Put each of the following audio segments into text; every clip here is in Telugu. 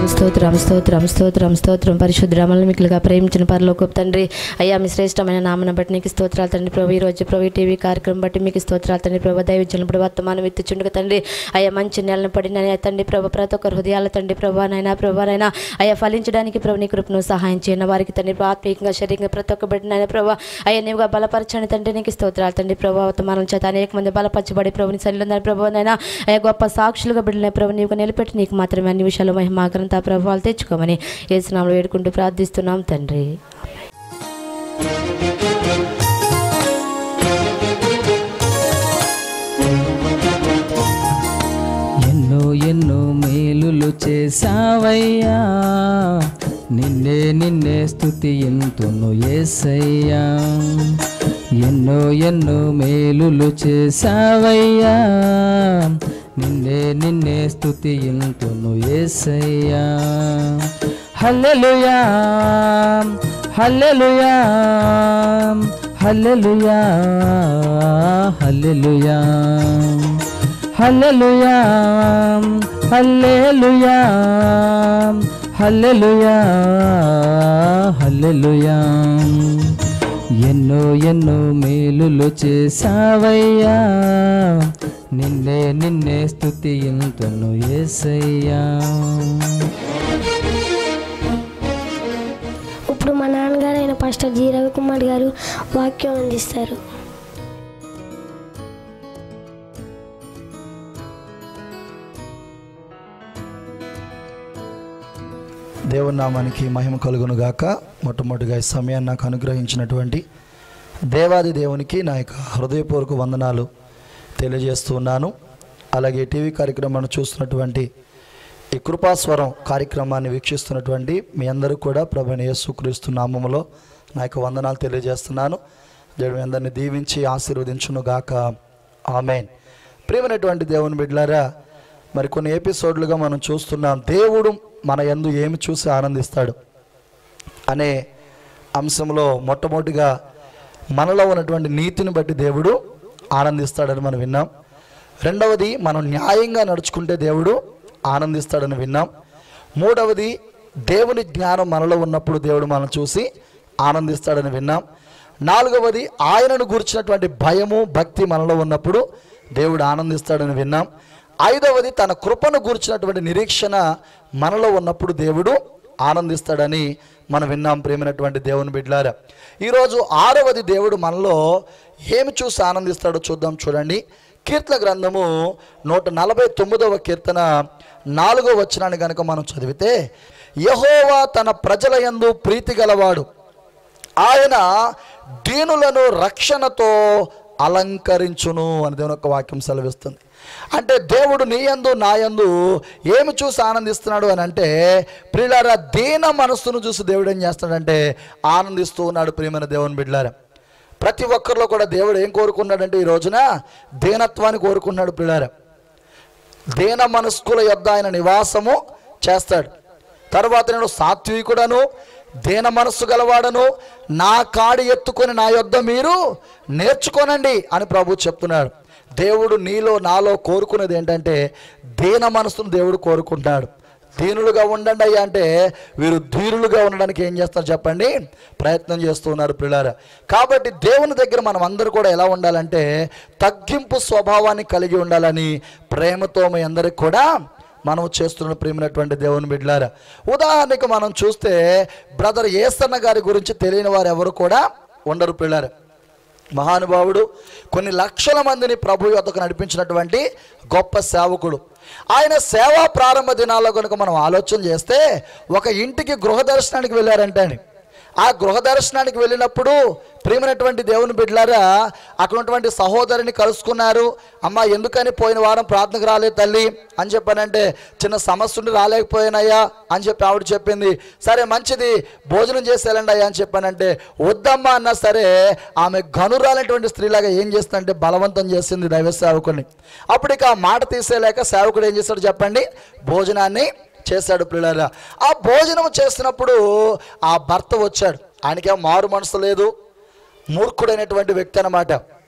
స్తోత్రం స్తోత్రం స్తోత్రం స్తోత్రం పరిశుద్ధామలను మిక్కులుగా ప్రేమించిన పరలోకపు తండ్రి అయ్యా మీ శ్రేష్టమైన నామను బట్టి నీకు స్తోత్రాలు తండ్రి ప్రభు ఈ రోజు ప్రభు ఈ టీవీ కార్యక్రమం బట్టి మీకు స్తోత్రాలు తండ్రి ప్రభు దైవజనం ప్రభు వర్తమానం ఎత్తుచుండగా తండ్రి అయ్యా మంచి నెలను పడిన తండ్రి ప్రభు ప్రతి ఒక్కరు హృదయాల తండ్రి ప్రభానైనా ప్రభానైనా అయ్యా ఫలించడానికి ప్రభు నీ కృపను సహాయం చేయన వారికి తండ్రి ప్రభు ఆత్మీయంగా శరీరంగా ప్రతి ఒక్క బిడ్డనైనా ప్రభు అయ్యా నీవుగా బలపరచని తండ్రి నీకు స్తోత్రాలు తండ్రి ప్రభు వర్తమానం చేత అనేక మంది బలపరచబడి ప్రభుని సరిలో ప్రభునైనా అయ్యా గొప్ప సాక్షులుగా బిడ్డలే ప్రభు నీకు నిలబెట్టి నీకు మాత్రమే అన్ని విషయాలు మహిమాగ్రంథ ప్రభావాలు తెచ్చుకోమని ఏసునామలు వేడుకుంటూ ప్రార్థిస్తున్నాం తండ్రి ఎన్నో ఎన్నో మేలులు చేసావయ్యా నిన్నే నిన్నే స్థుతి ఎంతును ఏసయ్యా ఎన్నో ఎన్నో మేలులు చేసావయ్యా నిన్నే నిన్నే స్థుతి ఎంతును ఏసయ్యా హల్లెలూయా హల్లెలూయా హల్లెలూయా హల్లెలూయా హల్లెలూయా హల్లెలూయా హల్లెలూయా హల్లెలూయా ఎన్నో ఎన్నో మేలులు చేసావయ్యా నిన్నే నిన్నే స్థుతి ఎంతను ఏసయ్యా ఇప్పుడు మా నాన్నగారు అయిన పాస్టర్ జి రవికుమార్ గారు వాక్యం అందిస్తారు దేవుని నామానికి మహిమ కలుగును గాక మొట్టమొదటిగా ఈ సమయాన్ని నాకు అనుగ్రహించినటువంటి దేవాది దేవునికి నా యొక్క హృదయపూర్వక వందనాలు తెలియజేస్తూ ఉన్నాను అలాగే టీవీ కార్యక్రమాన్ని చూస్తున్నటువంటి ఈ కృపాస్వరం కార్యక్రమాన్ని వీక్షిస్తున్నటువంటి మీ అందరూ కూడా ప్రభుని యేసుక్రీస్తు నామములో నా యొక్క వందనాలు తెలియజేస్తున్నాను దేవుడు మీ అందరిని దీవించి ఆశీర్వదించును గాక ఆమెన్ ప్రియమైనటువంటి దేవుని బిడ్డలారా మరి కొన్ని ఎపిసోడ్లుగా మనం చూస్తున్నాం దేవుడు మన యందు ఏమి చూసి ఆనందిస్తాడు అనే అంశంలో మొట్టమొదటిగా మనలో ఉన్నటువంటి నీతిని బట్టి దేవుడు ఆనందిస్తాడని మనం విన్నాం రెండవది మనం న్యాయంగా నడుచుకుంటే దేవుడు ఆనందిస్తాడని విన్నాం మూడవది దేవుని జ్ఞానం మనలో ఉన్నప్పుడు దేవుడు మనం చూసి ఆనందిస్తాడని విన్నాం నాలుగవది ఆయనను గురించినటువంటి భయము భక్తి మనలో ఉన్నప్పుడు దేవుడు ఆనందిస్తాడని విన్నాం ఐదవది తన కృపను గురించినటువంటి నిరీక్షణ మనలో ఉన్నప్పుడు దేవుడు ఆనందిస్తాడని మనం విన్నాం ప్రేమైనటువంటి దేవుని బిడ్లారా ఈరోజు ఆరవది దేవుడు మనలో ఏమి చూసి ఆనందిస్తాడో చూద్దాం చూడండి కీర్తన గ్రంథము నూట నలభై తొమ్మిదవ కీర్తన నాలుగో వచనాన్ని కనుక మనం చదివితే యహోవా తన ప్రజల యందు ప్రీతి గలవాడు ఆయన దీనులను రక్షణతో అలంకరించును అని దేవుని యొక్క వాక్యం సెలవిస్తుంది అంటే దేవుడు నీయందు నాయందు ఏమి చూసి ఆనందిస్తున్నాడు అని అంటే ప్రియులారా దీన మనస్సును చూసి దేవుడు ఏం చేస్తున్నాడంటే ఆనందిస్తూ ఉన్నాడు ప్రియమైన దేవుని బిడ్డారా ప్రతి ఒక్కరిలో కూడా దేవుడు ఏం కోరుకున్నాడంటే ఈ రోజున దీనత్వాన్ని కోరుకున్నాడు ప్రియులారా దీన మనస్కుల యొద్ద ఆయన నివాసము చేస్తాడు తర్వాత నేను సాత్వికుడను దీన మనస్సు గలవాడను నా కాడి ఎత్తుకొని నా యొద్ద మీరు నేర్చుకోనండి అని ప్రభు చెప్తున్నాడు దేవుడు నీలో నాలో కోరుకునేది ఏంటంటే దీన మనస్సును దేవుడు కోరుకుంటాడు దీనులుగా ఉండండి అయ్యా అంటే వీరు ధీరులుగా ఉండడానికి ఏం చేస్తారు చెప్పండి ప్రయత్నం చేస్తున్నారు పిల్లారా కాబట్టి దేవుని దగ్గర మనం అందరూ కూడా ఎలా ఉండాలంటే తగ్గింపు స్వభావాన్ని కలిగి ఉండాలని ప్రేమతో మీ అందరికి కూడా మనం చేస్తున్న ప్రేమైనటువంటి దేవుని బిడ్డలారా ఉదాహరణకు మనం చూస్తే బ్రదర్ ఏసన్న గారి గురించి తెలియని వారు ఎవరు కూడా ఉండరు పిల్లారా మహానుభావుడు కొన్ని లక్షల మందిని ప్రభు యొద్దకు నడిపించినటువంటి గొప్ప సేవకుడు ఆయన సేవా ప్రారంభ దినాల్లో కనుక మనం ఆలోచన చేస్తే ఒక ఇంటికి గృహ దర్శనానికి వెళ్ళారంటే అని ఆ గృహ దర్శనానికి వెళ్ళినప్పుడు ప్రియమైనటువంటి దేవుని బిడ్డలారా అక్కడ ఉన్నటువంటి సహోదరిని కలుసుకున్నారు అమ్మ ఎందుకని పోయిన వారం ప్రార్థనకు రాలేదు తల్లి అని చెప్పానంటే చిన్న సమస్య ఉండి రాలేకపోయినాయా అని చెప్పి ఆవిడ చెప్పింది సరే మంచిది భోజనం చేసి వెళ్ళండి అయ్యా అని చెప్పానంటే వద్దమ్మా అన్నా సరే ఆమె గనురాలైనటువంటి స్త్రీలాగా ఏం చేస్తుందంటే బలవంతం చేసింది దైవ సేవకుని అప్పుడు ఇక ఆ మాట తీసేలేక సేవకుడు ఏం చేస్తాడు చెప్పండి భోజనాన్ని చేశాడు పిల్లరా ఆ భోజనం చేసినప్పుడు ఆ భర్త వచ్చాడు ఆయనకేం మారు మనసు లేదు మూర్ఖుడైనటువంటి వ్యక్తి అనమాట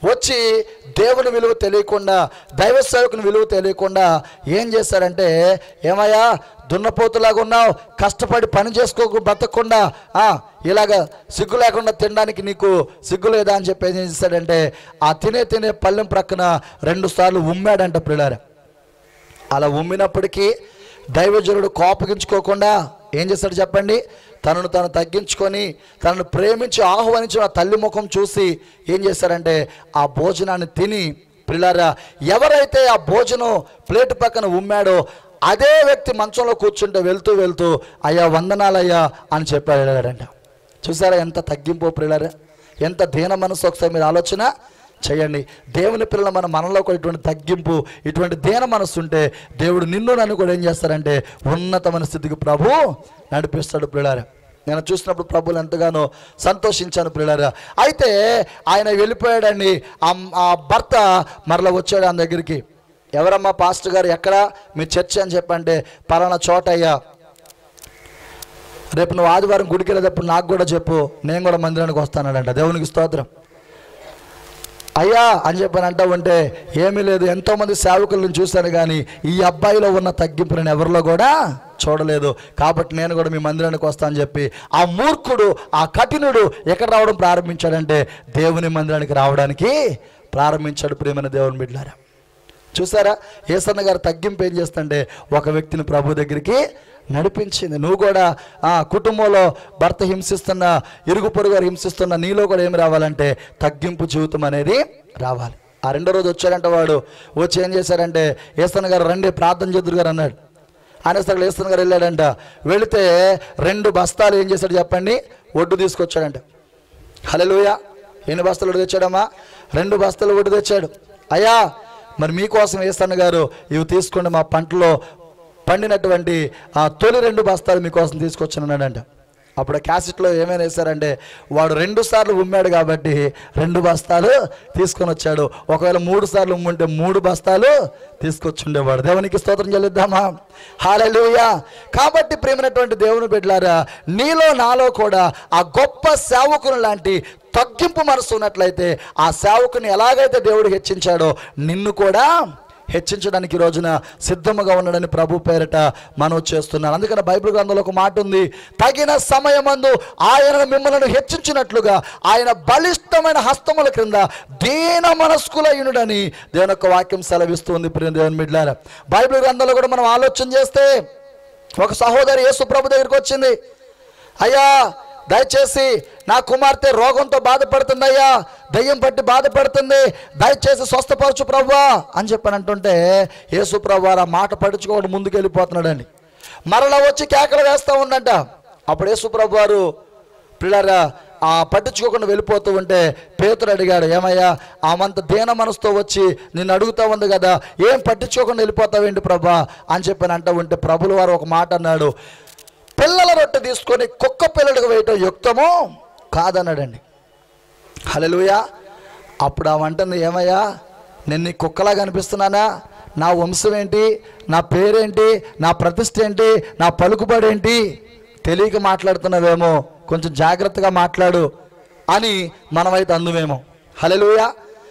వచ్చి దేవుని విలువ తెలియకుండా దైవ సేవకుని విలువ తెలియకుండా ఏం చేశారంటే ఏమయ్యా దున్నపోతులాగా ఉన్నావు కష్టపడి పని చేసుకోకు బతకకుండా ఆ, ఇలాగ సిగ్గు లేకుండా తినడానికి నీకు సిగ్గు లేదా అని చెప్పి ఏం చేశాడంటే ఆ తినే తినే పల్లెం ప్రక్కన రెండు సార్లు ఉమ్మాడంట పిల్లారా అలా ఉమ్మినప్పటికీ దైవజనుడు కోపగించుకోకుండా ఏం చేస్తాడు చెప్పండి తనను తను తగ్గించుకొని తనను ప్రేమించి ఆహ్వానించిన ఆ తల్లి ముఖం చూసి ఏం చేశారంటే ఆ భోజనాన్ని తిని పిల్లారా ఎవరైతే ఆ భోజనం ప్లేట్ పక్కన ఉమ్మాడో అదే వ్యక్తి మంచంలో కూర్చుంటే వెళ్తూ వెళ్తూ అయ్యా వందనాలయ్యా అని చెప్పాడంట చూసారా ఎంత తగ్గింపు ప్రియులారా ఎంత దీన మనసు ఒకసారి మీరు ఆలోచన చేయండి దేవుని పిల్లల మన మనలో కూడా ఇటువంటి తగ్గింపు ఇటువంటి దీన మనసు ఉంటే దేవుడు నిన్ను నన్ను కూడా ఏం చేస్తారంటే ఉన్నతమైన స్థితికి ప్రభు నడిపిస్తాడు పిల్లారా నేను చూసినప్పుడు ప్రభులు ఎంతగానో సంతోషించాను పిల్లారా అయితే ఆయన వెళ్ళిపోయాడండి ఆ ఆ భర్త మరలా వచ్చాడు ఆయన దగ్గరికి ఎవరమ్మా పాస్టర్ గారు ఎక్కడ మీ చర్చ్ అని చెప్పంటే పలానా చోట అయ్యా రేపు నువ్వు ఆదివారం గుడికి వెళ్ళేటప్పుడు నాకు కూడా చెప్పు నేను కూడా మందిరానికి వస్తానంట దేవునికి స్తోత్రం అయ్యా అని చెప్పని అంటా ఉంటే ఏమీ లేదు ఎంతోమంది సేవకులను చూశాను కానీ ఈ అబ్బాయిలో ఉన్న తగ్గింపు నేను ఎవరిలో కూడా చూడలేదు కాబట్టి నేను కూడా మీ మందిరానికి వస్తానని చెప్పి ఆ మూర్ఖుడు ఆ కఠినుడు ఎక్కడ రావడం ప్రారంభించాడంటే దేవుని మందిరానికి రావడానికి ప్రారంభించాడు ప్రియమైన దేవుని బిడ్డారా చూసారా ఏసన్న గారు తగ్గింపు ఏం చేస్తుంటే ఒక వ్యక్తిని ప్రభు దగ్గరికి నడిపించింది నువ్వు కూడా ఆ కుటుంబంలో భర్త హింసిస్తున్న ఇరుగు పొరుగు వారు హింసిస్తున్న నీలో కూడా ఏమి రావాలంటే తగ్గింపు జీవితం అనేది రావాలి ఆ రెండో రోజు వచ్చాడంట వాడు వచ్చి ఏం చేశాడంటే ఏసన్న గారు రండి ప్రార్థన చేద్దరు గారు అన్నాడు అనేసరికి ఏసన్న గారు వెళ్ళాడంట వెళితే రెండు బస్తాలు ఏం చేశాడు చెప్పండి ఒడ్డు తీసుకొచ్చాడంట హలోయ ఎన్ని బస్తాలు ఒడ్డు తెచ్చాడమ్మా రెండు బస్తాలు ఒడ్డు తెచ్చాడు అయ్యా మరి మీకోసం వేస్తాను గారు ఇవి తీసుకోండి మా పంటలో పండినటువంటి ఆ తొలి రెండు బస్తాలు మీకోసం తీసుకొచ్చానంట అప్పుడు ఆ క్యాసెట్లో ఏమైనా వేశారంటే వాడు రెండు సార్లు ఉమ్మాడు కాబట్టి రెండు బస్తాలు తీసుకొని వచ్చాడు ఒకవేళ మూడు సార్లు ఉమ్ముంటే మూడు బస్తాలు తీసుకొచ్చి ఉండేవాడు దేవునికి స్తోత్రం చెల్లిద్దామా హాలూయా కాబట్టి ప్రేమైనటువంటి దేవుని బిడ్డలారా నీలో నాలో కూడా ఆ గొప్ప సేవకుని లాంటి తగ్గింపు మనసు ఉన్నట్లయితే ఆ సేవకుని ఎలాగైతే దేవుడు హెచ్చించాడో నిన్ను కూడా హెచ్చించడానికి ఈ రోజున సిద్ధముగా ఉన్నాడని ప్రభు పేరట మనం చేస్తున్నాను అందుకని బైబిల్ గ్రంథంలో ఒక మాట ఉంది తగిన సమయమందు ఆయన మిమ్మల్ని హెచ్చించినట్లుగా ఆయన బలిష్టమైన హస్తముల క్రింద దీన మనస్కులయునుడని దేవుని యొక్క వాక్యం సెలవిస్తుంది ప్రియ దేవుని మిడ్లారా బైబిల్ గ్రంథంలో కూడా మనం ఆలోచన చేస్తే ఒక సహోదరి యేసు ప్రభు దగ్గరికి వచ్చింది అయ్యా దయచేసి నా కుమార్తె రోగంతో బాధపడుతుందయ్యా దయ్యం పట్టి బాధపడుతుంది దయచేసి స్వస్థపరచు ప్రవ్వా అని చెప్పని అంటుంటే యేసు ప్రభు ఆ మాట పడుచుకోవడం ముందుకు వెళ్ళిపోతున్నాడండి మరలా వచ్చి కేకలు వేస్తూ ఉండంట అప్పుడు యేసు ప్రభు వారు పిల్లరా ఆ పట్టించుకోకుండా వెళ్ళిపోతూ ఉంటే పేతుడు అడిగాడు ఏమయ్యా ఆమంత దీన మనసుతో వచ్చి నిన్ను అడుగుతా ఉంది కదా ఏం పట్టించుకోకుండా వెళ్ళిపోతావేంటి ప్రభా అని చెప్పని అంటూ ఉంటే ప్రభుల వారు ఒక మాట అన్నాడు పిల్లల రొట్టె తీసుకొని కుక్క పిల్లలకు వేయటం యుక్తము కాదన్నాడండి హలోయా అప్పుడు ఆ వంటని ఏమయ్యా నేను నీ కుక్కలా కనిపిస్తున్నానా నా వంశం ఏంటి నా పేరేంటి నా ప్రతిష్ట ఏంటి నా పలుకుబడి ఏంటి తెలియక మాట్లాడుతున్నావేమో కొంచెం జాగ్రత్తగా మాట్లాడు అని మనమైతే అందుమేమో హలోయా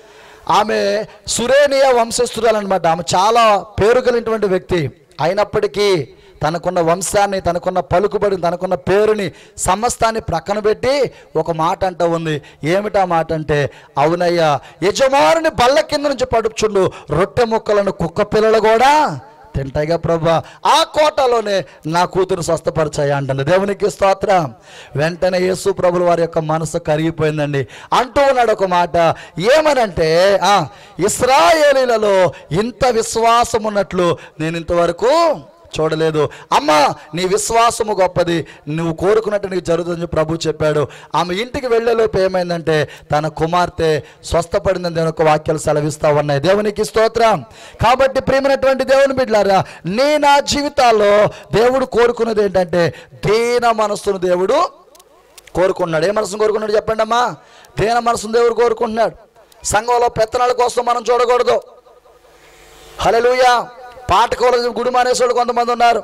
ఆమె సురేనియా వంశస్థురాలన్నమాట ఆమె చాలా పేరు కలిగినటువంటి వ్యక్తి అయినప్పటికీ తనకున్న వంశాన్ని తనకున్న పలుకుబడిని తనకున్న పేరుని సమస్తాన్ని ప్రక్కన పెట్టి ఒక మాట అంట ఉంది ఏమిటా మాట అంటే అవునయ్యా యజమానుని బల్ల కింద నుంచి పడుచుండు రొట్టె ముక్కలను కుక్క పిల్లలు కూడా తింటాయిగా ప్రభా ఆ కోటలోనే నా కూతురు స్వస్థపరిచాయి అంటుంది దేవునికి స్తోత్రం వెంటనే యేసు ప్రభుల వారి యొక్క మనసు కరిగిపోయిందండి అంటూ ఉన్నాడు ఒక మాట ఏమనంటే ఆ ఇస్రాయేలీలలో ఇంత విశ్వాసం ఉన్నట్లు నేను ఇంతవరకు చూడలేదు అమ్మా నీ విశ్వాసము గొప్పది నువ్వు కోరుకున్నట్టు నీకు జరుగుతుందని ప్రభు చెప్పాడు ఆమె ఇంటికి వెళ్ళేలోపు ఏమైందంటే తన కుమార్తె స్వస్థపడిందని దేవుని యొక్క వాక్యాలు సెలవిస్తా ఉన్నాయి దేవునికి స్తోత్రం కాబట్టి ప్రేమైనటువంటి దేవుని బిడ్డారా నీ నా జీవితాల్లో దేవుడు కోరుకున్నది ఏంటంటే దీన మనస్సును దేవుడు కోరుకున్నాడు ఏ మనసును కోరుకున్నాడు చెప్పండి అమ్మా దీన మనసును దేవుడు కోరుకుంటున్నాడు సంఘంలో పెత్తనాల కోసం మనం చూడకూడదు హలలుయా పాటకు వలదని గుడి మానేసోళ్ళు కొంతమంది ఉన్నారు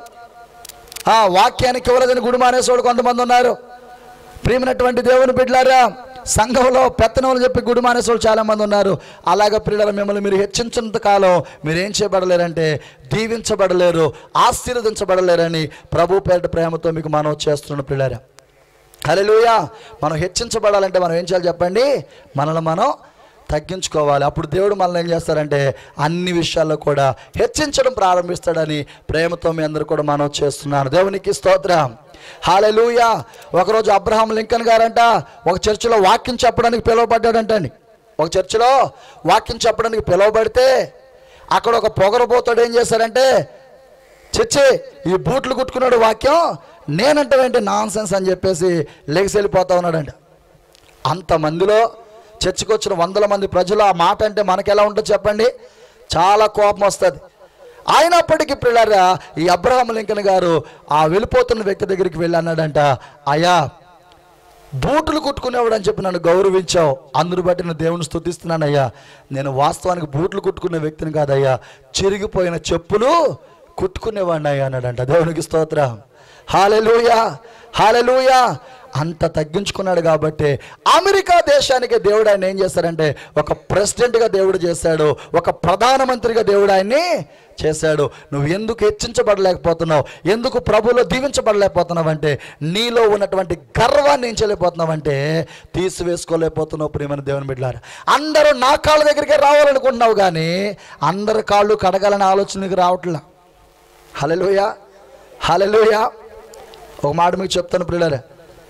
ఆ వాక్యానికి వలదని గుడి మానేసోళ్ళు కొంతమంది ఉన్నారు ప్రియమైనటువంటి దేవుని బిడ్డలారా సంఘంలో పెత్తనములు చెప్పి గుడి మానేసే వాళ్ళు చాలామంది ఉన్నారు అలాగ పిల్లల మిమ్మల్ని మీరు హెచ్చించినంత కాలం మీరు ఏం చేయబడలేరంటే దీవించబడలేరు ఆశీర్వదించబడలేరని ప్రభు పేరిట ప్రేమతో మీకు మనం చేస్తున్నాను పిల్లరా హల్లెలూయా మనం హెచ్చించబడాలంటే మనం ఏం చేయాలి చెప్పండి మనల్ని మనం తగ్గించుకోవాలి అప్పుడు దేవుడు మనల్ని ఏం చేస్తారంటే అన్ని విషయాల్లో కూడా హెచ్చించడం ప్రారంభిస్తాడని ప్రేమతో మీ అందరూ కూడా మనం చేస్తున్నాను దేవునికి స్తోత్రం హాలెలూయా ఒకరోజు అబ్రహాం లింకన్ గారంట ఒక చర్చిలో వాక్యం చెప్పడానికి పిలువబడ్డాడంట అండి ఒక చర్చిలో వాక్యం చెప్పడానికి పిలువబడితే అక్కడ ఒక పొగరబోతాడు ఏం చేశారంటే చచ్చి ఈ బూట్లు కుట్టుకున్నాడు వాక్యం నేనంటే నాన్ సెన్స్ అని చెప్పేసి లెగిసి వెళ్ళిపోతా ఉన్నాడంట అంతమందిలో చర్చికి వచ్చిన వందల మంది ప్రజలు ఆ మాట అంటే మనకి ఎలా ఉంటుందో చెప్పండి చాలా కోపం వస్తుంది అయినప్పటికీ పిల్లరా ఈ అబ్రహాం లింకన్ గారు ఆ వెళ్ళిపోతున్న వ్యక్తి దగ్గరికి వెళ్ళి అన్నాడంట అయ్యా బూట్లు కుట్టుకునేవాడు అని చెప్పి నన్ను గౌరవించావు అందును బట్టి నేను దేవుని స్తుతిస్తున్నానయ్యా నేను వాస్తవానికి బూట్లు కుట్టుకునే వ్యక్తిని కాదయ్యా చిరిగిపోయిన చెప్పులు కుట్టుకునేవాడిని అయ్యా అన్నాడంట దేవునికి స్తోత్రం హాలెలూయా హాలెలూయా అంత తగ్గించుకున్నాడు కాబట్టి అమెరికా దేశానికి దేవుడు ఆయన ఏం చేశాడంటే ఒక ప్రెసిడెంట్గా దేవుడు చేశాడు ఒక ప్రధానమంత్రిగా దేవుడు ఆయన్ని చేశాడు నువ్వు ఎందుకు హెచ్చించబడలేకపోతున్నావు ఎందుకు ప్రభులో దీవించబడలేకపోతున్నావు అంటే నీలో ఉన్నటువంటి గర్వాన్ని ఏం చేయలేకపోతున్నావు అంటే తీసివేసుకోలేకపోతున్నావు ప్రియమైన దేవుని బిడ్డారు అందరూ నా కాళ్ళ దగ్గరికి రావాలనుకుంటున్నావు కానీ అందరి కాళ్ళు కడగాలని ఆలోచనకి రావట్లా హలెలుయ హలెలుయ ఒక మాట మీకు చెప్తాను పిల్లలే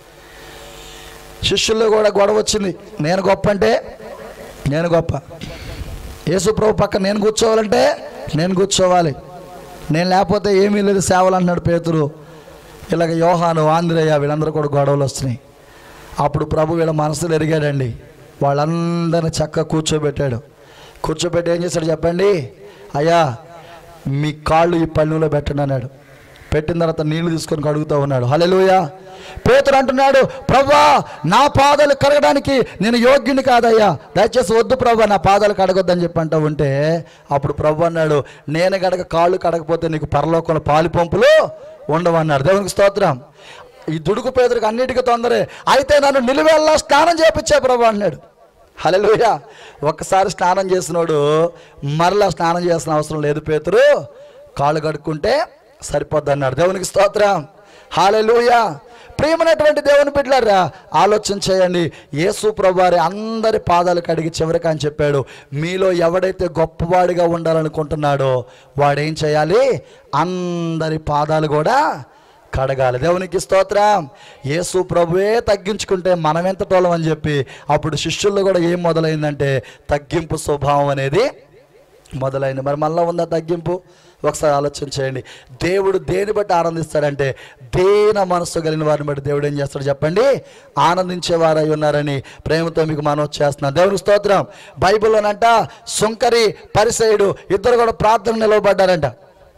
శిష్యుల్లో కూడా గొడవ వచ్చింది నేను గొప్ప అంటే నేను గొప్ప యేసు ప్రభు పక్క నేను కూర్చోవాలంటే నేను కూర్చోవాలి నేను లేకపోతే ఏమీ లేదు సేవలు అంటున్నాడు పేతురు ఇలాగ యోహాను ఆంధ్రయ్య వీళ్ళందరూ కూడా గొడవలు వస్తున్నాయి అప్పుడు ప్రభు వీళ్ళ మనసులు ఎరిగాడండి వాళ్ళందరిని చక్కగా కూర్చోబెట్టాడు కూర్చోబెట్టి ఏం చేశాడు చెప్పండి అయ్యా మీ కాళ్ళు ఈ పళ్ళులో పెట్టండి అన్నాడు పెట్టిన తర్వాత నీళ్లు తీసుకొని కడుగుతూ ఉన్నాడు హలెలుయ పేతురు అంటున్నాడు ప్రభా నా పాదాలు కడగడానికి నేను యోగ్యుని కాదయ్యా దయచేసి వద్దు ప్రభా నా పాదాలు కడగొద్దని చెప్పి అంటూ ఉంటే అప్పుడు ప్రభు అన్నాడు నేను గడక కాళ్ళు కడగపోతే నీకు పరలోకంలో పాలు పంపులు ఉండవన్నాడు దేవునికి స్తోత్రం ఈ దుడుకు పేదరికి అన్నిటికీ తొందరే అయితే నన్ను నిలువెల్లా స్నానం చేపించే ప్రభు అన్నాడు హలెలుయ ఒక్కసారి స్నానం చేసినోడు మరలా స్నానం చేసిన అవసరం లేదు పేతురు కాళ్ళు కడుక్కుంటే సరిపోద్ది అన్నాడు దేవునికి స్తోత్రం హాలెలుయ ప్రియమైనటువంటి దేవుని బిడ్డలారా ఆలోచన చేయండి యేసు ప్రభువారి అందరి పాదాలు కడిగి చివరికి అని చెప్పాడు మీలో ఎవడైతే గొప్పవాడిగా ఉండాలనుకుంటున్నాడో వాడేం చేయాలి అందరి పాదాలు కూడా కడగాలి దేవునికి స్తోత్రం యేసు ప్రభువే తగ్గించుకుంటే మనం ఎంత టోలం అని చెప్పి అప్పుడు శిష్యుల్లో కూడా ఏం మొదలైందంటే తగ్గింపు స్వభావం అనేది మొదలైంది మరి మళ్ళీ ఉందా తగ్గింపు ఒకసారి ఆలోచన చేయండి దేవుడు దేని బట్టి ఆనందిస్తాడంటే దేన మనస్సు కలిగిన వారిని బట్టి దేవుడు ఏం చేస్తాడు చెప్పండి ఆనందించేవారై ఉన్నారని ప్రేమతో మీకు మనం చేస్తున్నాం దేవుని స్తోత్రం బైబిల్లోనంట సుంకరి పరిసయుడు ఇద్దరు కూడా ప్రార్థన నిలవబడ్డారంట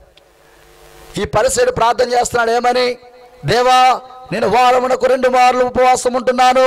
ఈ పరిసయుడు ప్రార్థన చేస్తున్నాడు ఏమని దేవా నేను వారమునకు రెండు మార్లు ఉపవాసం ఉంటున్నాను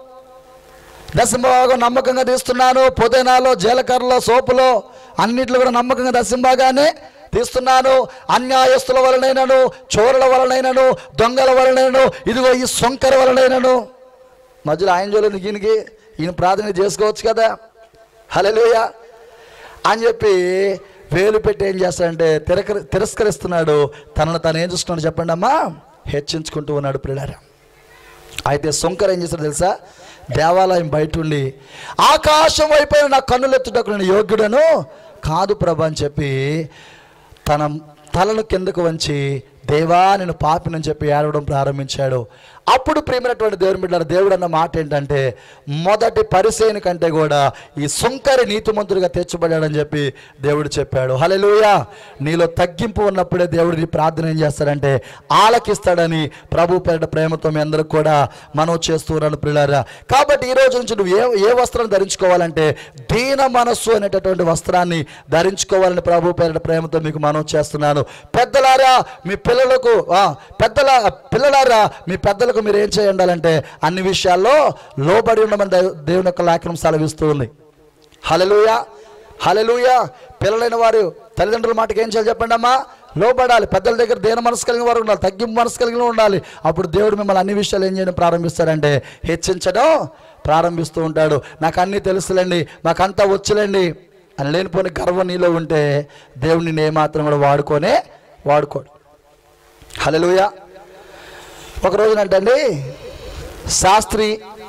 దశంభాగం నమ్మకంగా తీస్తున్నాను పుదీనాలో జీలకర్రలో సోపులో అన్నిట్లో కూడా నమ్మకంగా దశంభాగానే తీస్తున్నాను అన్యాయస్తుల వలనైనను చోరుల వలనైనను దొంగల వలనైనను ఇదిగో ఈ సొంకర వలనైనను మధ్యలో ఆయన చూడలేదు ఈయనకి ఈయన ప్రార్థన చేసుకోవచ్చు కదా హలోయ అని చెప్పి వేలు పెట్టి ఏం చేస్తాడంటే తిరక తిరస్కరిస్తున్నాడు తనను తను ఏం చూస్తున్నాడు చెప్పండి అమ్మా హెచ్చించుకుంటూ ఉన్నాడు పిల్లరా అయితే శంకర్ ఏం చేస్తాడు తెలుసా దేవాలయం బయట ఉండి ఆకాశం వైపు నా కన్నులు ఎత్తుటకు నేను యోగ్యుడను కాదు ప్రభు అని చెప్పి తన తలను కిందకు వంచి దేవా నేను పాపినని చెప్పి ఏడవడం ప్రారంభించాడు అప్పుడు ప్రియమైనటువంటి దేవుని బిడ్డ దేవుడు అన్న మాట ఏంటంటే మొదటి పరిసేని కంటే కూడా ఈ సుంకరి నీతిమంతుడిగా తెచ్చబడాడని చెప్పి దేవుడు చెప్పాడు హలెలూయ నీలో తగ్గింపు ఉన్నప్పుడే దేవుడు నీ ప్రార్థన ఏం చేస్తాడంటే ఆలకిస్తాడని ప్రభు పేరిట ప్రేమతో మీ అందరికి కూడా మనం చేస్తూ ఉన్నాను పిల్లారా కాబట్టి ఈ రోజు నుంచి నువ్వు ఏ ఏ వస్త్రం ధరించుకోవాలంటే దీన మనస్సు అనేటటువంటి వస్త్రాన్ని ధరించుకోవాలని ప్రభు పేరిట ప్రేమతో మీకు మనం చేస్తున్నాను పెద్దలారా మీ పిల్లలకు ఆ, పెద్దల పిల్లలారా మీ పెద్దలకు మీరు ఏం చేయండాలంటే అన్ని విషయాల్లో లోబడి ఉండమని దేవు- దేవుని యొక్క లేఖనం సెలవిస్తూ ఉంది హలలుయ హలలుయ పిల్లలైన వారు తల్లిదండ్రుల మాటకి ఏం చేయాలి చెప్పండి అమ్మా లోబడాలి పెద్దల దగ్గర దేన మనసు కలిగిన వారు ఉండాలి తగ్గింపు మనసు కలిగిన వారు ఉండాలి అప్పుడు దేవుడు మిమ్మల్ని అన్ని విషయాలు ఏం చేయడం ప్రారంభిస్తాడంటే హెచ్చించడం ప్రారంభిస్తూ ఉంటాడు నాకు అన్నీ తెలుసులేండి నాకంతా వచ్చులేండి అని లేనిపోని గర్వం నీలో ఉంటే దేవుడు నిన్ను ఏమాత్రం కూడా వాడుకోనే వాడుకోడు హలోయ ఒక రోజునంటండి శాస్త్రి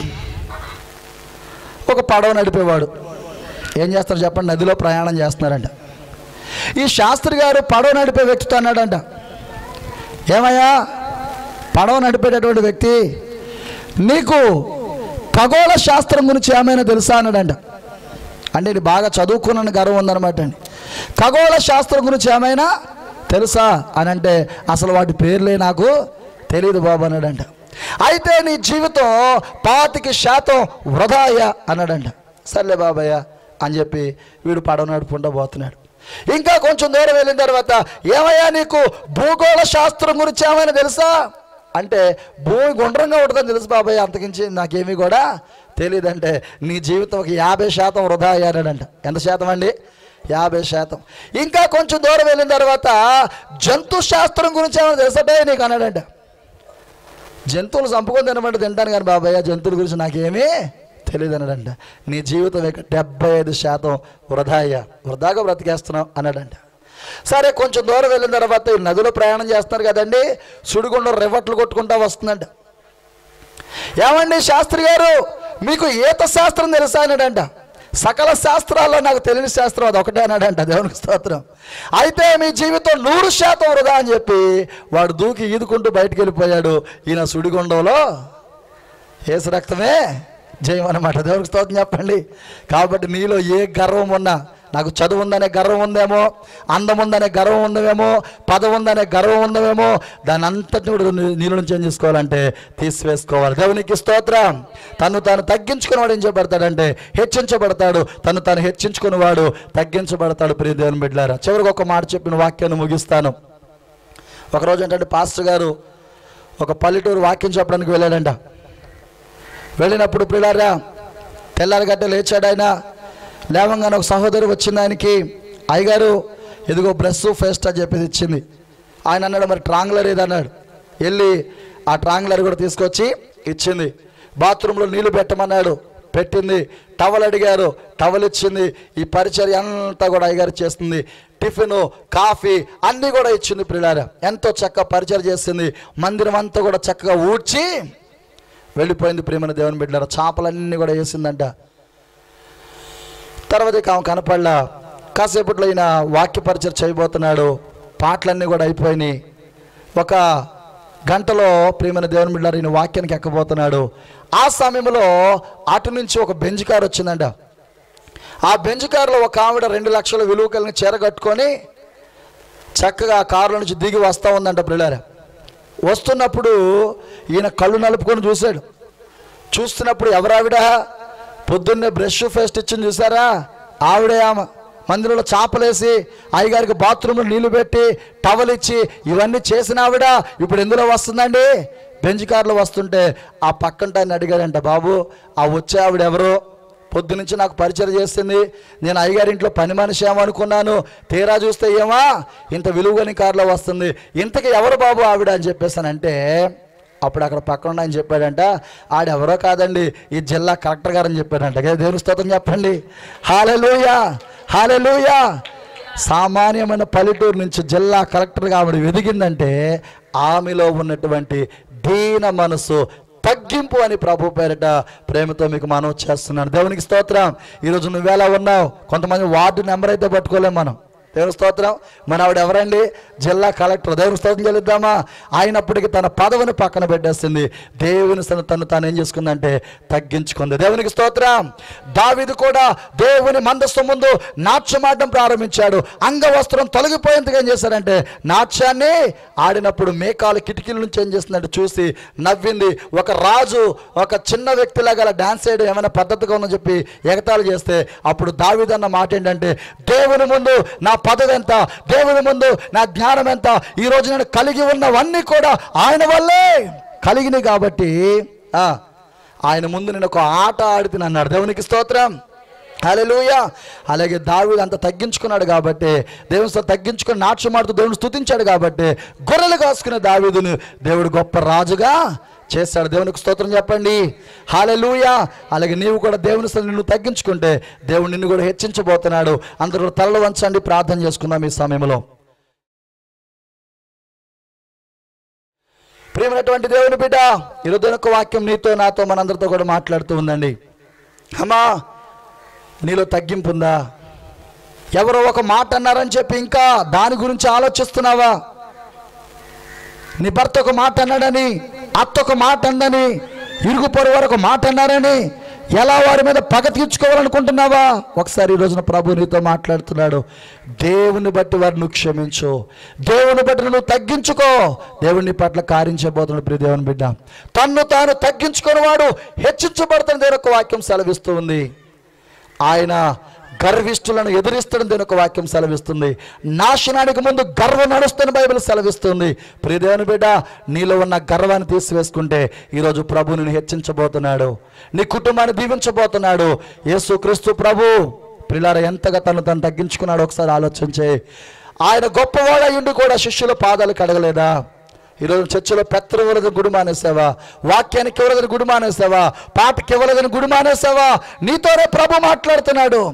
ఒక పడవ నడిపేవాడు ఏం చేస్తారు చెప్పండి నదిలో ప్రయాణం చేస్తున్నారంట ఈ శాస్త్రి గారు పడవ నడిపే వ్యక్తితో అన్నాడంట ఏమయ్యా పడవ నడిపేటటువంటి వ్యక్తి నీకు ఖగోళ శాస్త్రం గురించి ఏమైనా తెలుసా అన్నాడంట అంటే ఇది బాగా చదువుకున్న గర్వం ఉందన్నమాట అండి ఖగోళ శాస్త్రం గురించి ఏమైనా తెలుసా అని అంటే అసలు వాటి పేర్లే నాకు తెలియదు బాబు అన్నాడంట అయితే నీ జీవితం పాతికి శాతం వృధా అయ్యా అన్నాడంట సర్లే బాబయ్య అని చెప్పి వీడు పడవ నడుపుకుంటూ పోతున్నాడు ఇంకా కొంచెం దూరం వెళ్ళిన తర్వాత ఏమయ్యా నీకు భూగోళ శాస్త్రం గురించి ఏమైనా తెలుసా అంటే భూమి గుండ్రంగా ఉంటుందని తెలుసు బాబాయ్ అంతకించి నాకేమీ కూడా తెలియదంటే నీ జీవితం ఒక యాభై శాతం వృధా అయ్యాడంట ఎంత శాతం అండి యాభై శాతం ఇంకా కొంచెం దూరం వెళ్ళిన తర్వాత జంతు శాస్త్రం గురించి ఏమైనా తెలుసటే నీకు అన్నాడంట జంతువులు చంపుకొని తినమంటే తింటాను కానీ బాబాయ్ జంతువుల గురించి నాకేమీ తెలియదు అన్నాడంట నీ జీవితం ఇక డెబ్బై ఐదు శాతం వృధా అయ్యా వృధాగా బ్రతికేస్తున్నావు అన్నాడంట సరే కొంచెం దూరం వెళ్ళిన తర్వాత ఈ నదిలో ప్రయాణం చేస్తున్నారు కదండి సుడిగుండం రివట్లు కొట్టుకుంటా వస్తుందంట ఏమండి శాస్త్రి గారు మీకు ఈత శాస్త్రం తెలుసా అన్నాడంట సకల శాస్త్రాల్లో నాకు తెలియని శాస్త్రం అది ఒకటే అన్నాడంట దేవునికి స్తోత్రం అయితే మీ జీవితం నూరు శాతం వృధా అని చెప్పి వాడు దూకి ఈదుకుంటూ బయటికి వెళ్ళిపోయాడు ఈయన సుడిగుండంలో ఏసు రక్తమే జయం అన్నమాట దేవునికి స్తోత్రం చెప్పండి కాబట్టి నీలో ఏ గర్వం ఉన్నా నాకు చదువు ఉందనే గర్వం ఉందేమో అందం ఉందనే గర్వం ఉందేమో పదవి ఉందనే గర్వం ఉందేమో దాని అంతటిని కూడా నీ- నీలో నుంచి ఏం చేసుకోవాలంటే తీసివేసుకోవాలి దేవునికి స్తోత్రం తను తాను తగ్గించుకునేవాడు ఏం చేయబడతాడంటే హెచ్చించబడతాడు తను తాను హెచ్చించుకునేవాడు తగ్గించబడతాడు ప్రియ దేవుని బిడ్డారా చివరికి ఒక మాట చెప్పిన వాక్యాన్ని ముగిస్తాను ఒకరోజు ఏంటంటే పాస్టర్ గారు ఒక పల్లెటూరు వాక్యం చెప్పడానికి వెళ్ళాడంట వెళ్ళినప్పుడు పిల్లారా తెల్లారి గట్ట లేచాడు ఆయన లేవంగానే ఒక సహోదరి వచ్చింది ఆయనకి అయ్యగారు ఇదిగో బ్రష్ ఫేస్ట్ అని చెప్పేసి ఇచ్చింది ఆయన అన్నాడు మరి ట్రాంగ్లర్ ఏది అన్నాడు వెళ్ళి ఆ ట్రాంగ్లర్ కూడా తీసుకొచ్చి ఇచ్చింది బాత్రూంలో నీళ్లు పెట్టమన్నాడు పెట్టింది టవల్ అడిగారు టవల్ ఇచ్చింది ఈ పరిచర్య అంతా కూడా అయ్యగారు చేస్తుంది టిఫిన్ కాఫీ అన్నీ కూడా ఇచ్చింది పిల్లారా ఎంతో చక్కగా పరిచయం చేసింది మందిరం అంతా కూడా చక్కగా ఊడ్చి వెళ్ళిపోయింది ప్రేమన దేవుని బిడ్డారు చేపలన్నీ కూడా వేసిందంట తర్వాత ఇక ఆమె కనపడలా కాసేపట్లో ఈయన వాక్య పరిచయం చేయబోతున్నాడు పాటలన్నీ కూడా అయిపోయినాయి ఒక గంటలో ప్రియమైన దేవుని బిడ్డారు ఈయన వాక్యానికి ఎక్కబోతున్నాడు ఆ సమయంలో అటు నుంచి ఒక బెంజ్ కార్ వచ్చిందంట ఆ బెంజ్ కారులో ఒక ఆవిడ రెండు లక్షల విలువ కలిగిన చీర కట్టుకొని చక్కగా ఆ కారులో నుంచి దిగి వస్తూ ఉందంట పిల్లల వస్తున్నప్పుడు ఈయన కళ్ళు నలుపుకొని చూశాడు చూస్తున్నప్పుడు ఎవరావిడ పొద్దున్నే బ్రష్ ఫేస్ట్ ఇచ్చింది చూసారా ఆవిడే ఆమె మందిరంలో చాపలేసి అయ్యగారికి బాత్రూంలో నీళ్లు పెట్టి టవల్ ఇచ్చి ఇవన్నీ చేసిన ఆవిడ ఇప్పుడు ఎందులో వస్తుందండి బెంచ్ కార్లో వస్తుంటే ఆ పక్కంట ఆయన అడిగాడంట బాబు ఆ వచ్చే ఆవిడ ఎవరు పొద్దు నుంచి నాకు పరిచయం చేస్తుంది నేను అయ్యగారి ఇంట్లో పని మనిషి ఏమనుకున్నాను తీరా చూస్తే ఏమా ఇంత విలువని కారులో వస్తుంది ఇంతకి ఎవరు బాబు ఆవిడ అని చెప్పేసానంటే అప్పుడు అక్కడ పక్కన ఆయన చెప్పాడంట ఆడెవరో కాదండి ఈ జిల్లా కలెక్టర్ గారు అని చెప్పాడంట కదా దేవుని స్తోత్రం చెప్పండి హాలెలూయా హాలెలూయా సామాన్యమైన పల్లెటూరు నుంచి జిల్లా కలెక్టర్గా ఆవిడ వెదిగిందంటే ఆమెలో ఉన్నటువంటి దీన మనసు తగ్గింపు అని ప్రభు పేరిట ప్రేమతో మీకు మనవి చేస్తున్నాను దేవునికి స్తోత్రం ఈరోజు నువ్వెలా ఉన్నావు కొంతమంది వార్డు నెంబర్ అయితే పట్టుకోలేం మనం దేవుని స్తోత్రం మన ఆవిడ ఎవరండి జిల్లా కలెక్టర్ దేవుని స్తోత్రం చెల్లిద్దామా అయినప్పటికీ తన పదవిని పక్కన పెట్టేస్తుంది దేవుని తను తను తాను ఏం చేసుకుందంటే తగ్గించుకుంది దేవునికి స్తోత్రం దావిది కూడా దేవుని మందస్సు ముందు నాట్యం ఆడడం ప్రారంభించాడు అంగవస్త్రం తొలగిపోయేందుకు ఏం చేశాడంటే నాట్యాన్ని ఆడినప్పుడు మేకాలు కిటికీల నుంచి ఏం చేస్తుందంటే చూసి నవ్వింది ఒక రాజు ఒక చిన్న వ్యక్తిలాగా అలా డాన్స్ చేయడం ఏమైనా పద్ధతిగా ఉందని చెప్పి ఎగతాళి చేస్తే అప్పుడు దావిదన్న మాట ఏంటంటే దేవుని ముందు నా పదవి ఎంత దేవుని ముందు నా జ్ఞానం ఎంత ఈ రోజు నేను కలిగి ఉన్నవన్నీ కూడా ఆయన వల్లే కలిగినాయి కాబట్టి ఆ, ఆయన ముందు నేను ఒక ఆట ఆడితే అన్నాడు దేవునికి స్తోత్రం హల్లెలూయా అలాగే దావీదు అంత తగ్గించుకున్నాడు కాబట్టి దేవుని స్తోత్రం తగ్గించుకుని నాట్యం ఆడుతూ దేవుని స్తుతించాడు కాబట్టి గొర్రెలు కాసుకునే దావీదును దేవుడు గొప్ప రాజుగా చేశాడు దేవునికి స్తోత్రం చెప్పండి హాలెలూయా అలాగే నీవు కూడా దేవుని సన్నిధిలో నిన్ను తగ్గించుకుంటే దేవుడు నిన్ను కూడా హెచ్చించబోతున్నాడు అందరూ కూడా తలలు వంచండి ప్రార్థన చేసుకుందాం ఈ సమయంలో ప్రియమైనటువంటి దేవుని బిడ్డ ఈరోజు ఒక వాక్యం నీతో నాతో మనందరితో కూడా మాట్లాడుతూ ఉందండి అమ్మా నీలో తగ్గింపు ఉందా ఎవరో ఒక మాట అన్నారని చెప్పి ఇంకా దాని గురించి ఆలోచిస్తున్నావా నీ భర్త ఒక మాట అన్నాడని అత్త ఒక మాట అందని ఇరుగు పొరుగు వారు ఒక మాట అన్నారని ఎలా వారి మీద పగ తీర్చుకోవాలనుకుంటున్నావా ఒకసారి ఈ రోజున ప్రభు నీతో మాట్లాడుతున్నాడు దేవుని బట్టి వారిని క్షమించు దేవుని బట్టి నువ్వు తగ్గించుకో దేవుని పట్ల కారించబోతున్నాడు ప్రియ దేవుని బిడ్డ తన్ను తాను తగ్గించుకుని వాడు హెచ్చించబడుతున్న దేవుని ఒక వాక్యం సెలవిస్తూ ఉంది ఆయన గర్విష్ఠులను ఎదిరిస్తాడని దీని ఒక వాక్యం సెలవిస్తుంది నాశనానికి ముందు గర్వం నడుస్తున్న బైబిల్ సెలవిస్తుంది ప్రియదేవుని బిడ్డ నీలో ఉన్న గర్వాన్ని తీసివేసుకుంటే ఈరోజు ప్రభు నిన్ను హెచ్చించబోతున్నాడు నీ కుటుంబాన్ని దీవించబోతున్నాడు యేసు క్రీస్తు ప్రభు ప్రిలార ఎంతగా తను తను తగ్గించుకున్నాడు ఒకసారి ఆలోచించే ఆయన గొప్పవాడు అయ్యుండి కూడా శిష్యుల పాదాలు కడగలేదా ఈరోజు చర్చిలో పెత్తర ఇవ్వలేదని గుడి మానేసావా వాక్యానికి ఇవ్వలేదని గుడి మానేసావా పాటకి ఇవ్వలేదని గుడి మానేసావా నీతోనే ప్రభు మాట్లాడుతున్నాడు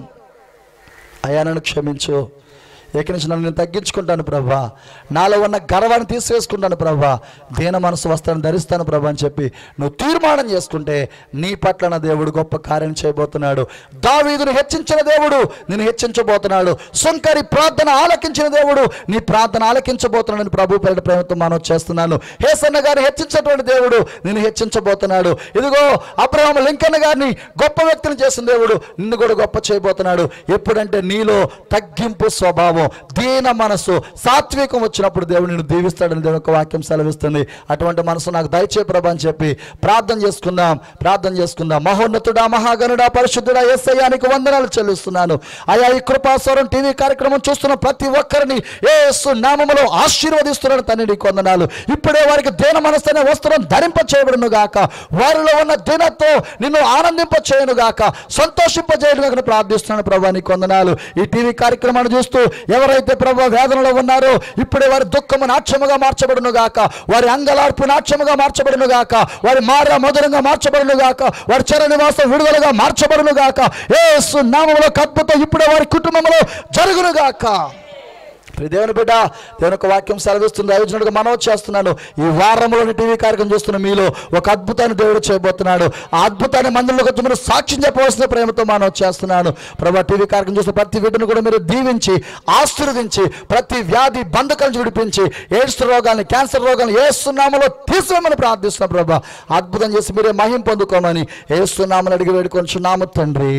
అయ్యా నన్ను క్షమించు ఏక నుంచి నన్ను నేను తగ్గించుకుంటాను ప్రభా నాలో ఉన్న గర్వాన్ని తీసివేసుకుంటాను ప్రభా దీన మనసు వస్త్రాన్ని ధరిస్తాను ప్రభా అని చెప్పి నువ్వు తీర్మానం చేసుకుంటే నీ పట్ల నా దేవుడు గొప్ప కార్యం చేయబోతున్నాడు దావీదును హెచ్చించిన దేవుడు నేను హెచ్చించబోతున్నాడు సుంకరి ప్రార్థన ఆలకించిన దేవుడు నీ ప్రార్థన ఆలకించబోతున్నాడని ప్రభు పేరిట ప్రేమతో మనం చేస్తున్నాను హేసన్న గారిని హెచ్చించేటువంటి దేవుడు నేను హెచ్చించబోతున్నాడు ఇదిగో అబ్రహం లింకన్ గారిని గొప్ప వ్యక్తిని చేసిన దేవుడు నిన్ను కూడా గొప్ప చేయబోతున్నాడు ఎప్పుడంటే నీలో తగ్గింపు స్వభావం దీన మనసు సాత్వికం వచ్చినప్పుడు దేవుడు నిన్ను దీవిస్తాడని దేవుని యొక్క వాక్యం సెలవిస్తుంది అటువంటి మనసు నాకు దయచే ప్రభా అని చెప్పి ప్రార్థన చేసుకుందాం ప్రార్థన చేసుకుందాం మహోన్నతుడా మహాగణుడా పరిశుద్ధుడా ఎస్ఐయానికి వందనాలు చెల్లిస్తున్నాను అయా ఈ కృపాస్వరం టీవీ కార్యక్రమం చూస్తున్న ప్రతి ఒక్కరిని ఏసు నామములో ఆశీర్వదిస్తున్నాను తండ్రి నీకు వందనాలు ఇప్పుడే వారికి దేన మనసు అనే వస్త్రం ధరింప చేయబడును గాక వారిలో ఉన్న దినతో నిన్ను ఆనందింప చేయను గాక సంతోషింప చేయను గాక ప్రార్థిస్తున్నాను ప్రభా నీకు వందనాలు ఈ టీవీ కార్యక్రమాన్ని చూస్తూ ఎవరైతే ప్రభు వేదనలో ఉన్నారో ఇప్పుడే వారి దుఃఖము నాట్యముగా మార్చబడును గాక వారి అంగలార్పు నాట్యముగా మార్చబడును గాక వారి మార మధురంగా మార్చబడును గాక వారి చర నివాసం విడుదలగా మార్చబడును గాక ఏసు నామములో అద్భుతం ఇప్పుడే వారి కుటుంబంలో జరుగును గాక ప్రియ దేవుని బిడ్డ దేవుని యొక్క వాక్యం సెలవిస్తుంది అయోజనుడిగా మనవి చేస్తున్నాను ఈ వారంలోని టీవీ కార్యక్రమం చూస్తున్న మీలో ఒక అద్భుతాన్ని దేవుడు చేయబోతున్నాడు ఆ అద్భుతాన్ని మందులకు వచ్చి మీరు సాక్ష్యం చెప్పవలసిన ప్రేమతో మనవి చేస్తున్నాను ప్రభా టీవీ కార్యక్రమం చూస్తున్న ప్రతి వీటిని కూడా మీరు దీవించి ఆశీర్వదించి ప్రతి వ్యాధి బంధకాలను విడిపించి ఎయిడ్స్ రోగాల్ని క్యాన్సర్ రోగాల్ని ఏస్తున్నామలో తీసుకోమని ప్రార్థిస్తున్నాం ప్రభా అద్భుతం చేసి మీరే మహిం పొందుకోమని ఏస్తున్నామని అడిగి వేడుకొంచున్నాము తండ్రి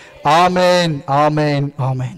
ఆమెన్ ఆమెన్ ఆమెన్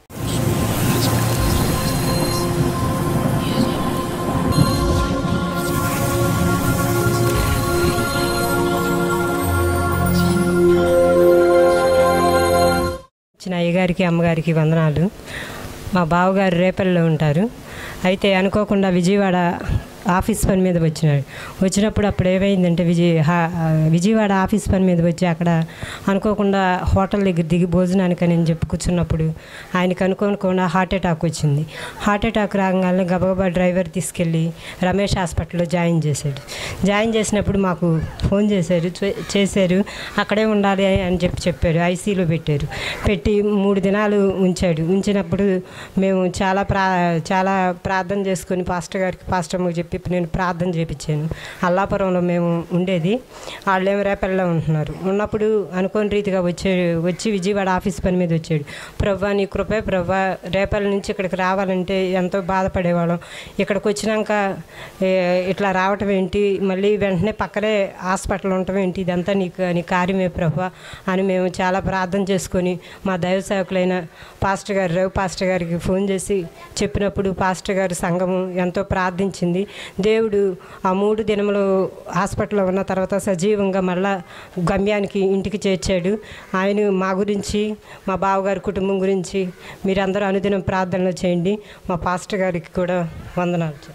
ఇచ్చిన అయ్యగారికి అమ్మగారికి వందనాలు మా బావగారు రేపల్లో ఉంటారు అయితే అనుకోకుండా విజయవాడ ఆఫీస్ పని మీద వచ్చినాడు వచ్చినప్పుడు అప్పుడు ఏమైందంటే విజయ్ హా- విజయవాడ ఆఫీస్ పని మీద వచ్చి అక్కడ అనుకోకుండా హోటల్ దగ్గర దిగి భోజనానికి అని చెప్పి కూర్చున్నప్పుడు ఆయనకు అనుకోకుండా హార్ట్ అటాక్ వచ్చింది హార్ట్ అటాక్ రాగానే గబగబా డ్రైవర్ తీసుకెళ్ళి రమేష్ హాస్పిటల్లో జాయిన్ చేశాడు జాయిన్ చేసినప్పుడు మాకు ఫోన్ చేశారు చే- చేశారు అక్కడే ఉండాలి అని చెప్పి చెప్పారు ఐసీలో పెట్టారు పెట్టి మూడు దినాలు ఉంచాడు ఉంచినప్పుడు మేము చాలా ప్రా చాలా ప్రార్థన చేసుకొని పాస్టర్ గారికి పాస్టర్ అమ్మకి చెప్పి నేను ప్రార్థన చేపించాను అల్లాపురంలో మేము ఉండేది వాళ్ళేమో రేపల్లో ఉంటున్నారు ఉన్నప్పుడు అనుకోని రీతిగా వచ్చే వచ్చి విజయవాడ ఆఫీస్ పని మీద వచ్చాడు ప్రవ్వా నీ కృపే ప్రవ్వా రేపల నుంచి ఇక్కడికి రావాలంటే ఎంతో బాధపడేవాళ్ళం ఇక్కడికి వచ్చినాక ఏ, ఇట్లా రావటం ఏంటి మళ్ళీ వెంటనే పక్కనే హాస్పిటల్ ఉండటం ఏంటి ఇదంతా నీకు నీ కార్యమే ప్రభా అని మేము చాలా ప్రార్థన చేసుకొని మా దైవ సేవకులైన పాస్టర్ గారు రవి పాస్టర్ గారికి ఫోన్ చేసి చెప్పినప్పుడు పాస్టర్ గారి సంఘము ఎంతో ప్రార్థించింది దేవుడు ఆ మూడు దినములు హాస్పిటల్లో ఉన్న తర్వాత సజీవంగా మళ్ళా గమ్యానికి ఇంటికి చేర్చాడు ఆయన మా గురించి మా బావగారి కుటుంబం గురించి మీరందరూ అనుదినం ప్రార్థనలు చేయండి మా పాస్టర్ గారికి కూడా వందనాలు చెప్తాను.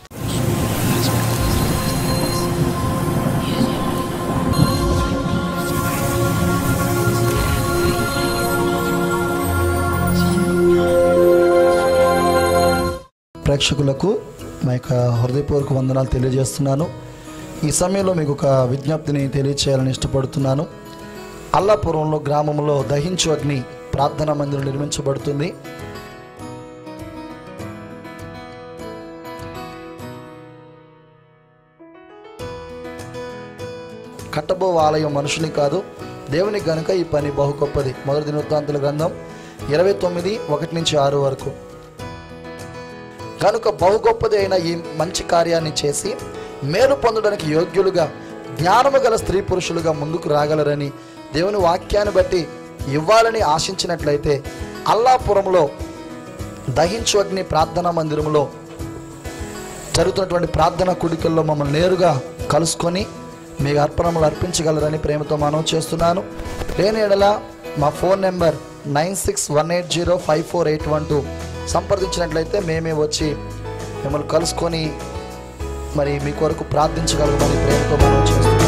ప్రేక్షకులకు మా యొక్క హృదయపూర్వక వందనాలు తెలియజేస్తున్నాను ఈ సమయంలో మీకు ఒక విజ్ఞప్తిని తెలియచేయాలని ఇష్టపడుతున్నాను అల్లాపురంలో గ్రామంలో దహించు అగ్ని ప్రార్థనా మందిరం నిర్మించబడుతుంది కట్టబో ఆలయం మనుషుని కాదు దేవుని గనుక ఈ పని బహు గొప్పది మొదటి దినవృత్తాంతుల గ్రంథం ఇరవై తొమ్మిది ఒకటి నుంచి ఆరు వరకు కనుక బహు గొప్పది అయిన ఈ మంచి కార్యాన్ని చేసి మేలు పొందడానికి యోగ్యులుగా జ్ఞానము గల స్త్రీ పురుషులుగా ముందుకు రాగలరని దేవుని వాక్యాన్ని బట్టి ఇవ్వాలని ఆశించినట్లయితే అల్లాపురంలో దహించు అగ్ని ప్రార్థనా మందిరంలో జరుగుతున్నటువంటి ప్రార్థన కుడికల్లో మమ్మల్ని నేరుగా కలుసుకొని మీ అర్పణములు అర్పించగలరని ప్రేమతో మనం చేస్తున్నాను లేని ఎడల మా phone number nine six one eight zero five four eight one two సంప్రదించినట్లయితే మేమే వచ్చి మిమ్మల్ని కలుసుకొని మరి మీ కొరకు ప్రార్థించగలమని ప్రేమతో మనం చేస్తున్నాం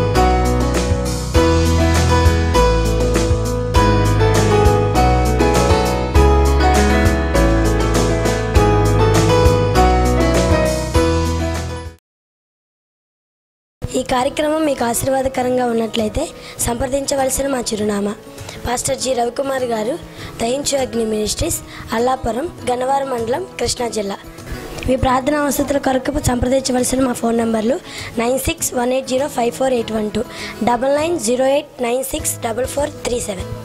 ఈ కార్యక్రమం మీకు ఆశీర్వాదకరంగా ఉన్నట్లయితే సంప్రదించవలసిన మా చిరునామా పాస్టర్ జి రవికుమార్ గారు దహించు అగ్ని మినిస్ట్రీస్ అల్లాపురం గన్నవరం మండలం కృష్ణా జిల్లా మీ ప్రార్థనా వసతుల కొరకు సంప్రదించవలసిన మా ఫోన్ నంబర్లు nine six one eight zero five four eight one two double nine zero eight nine six double four three seven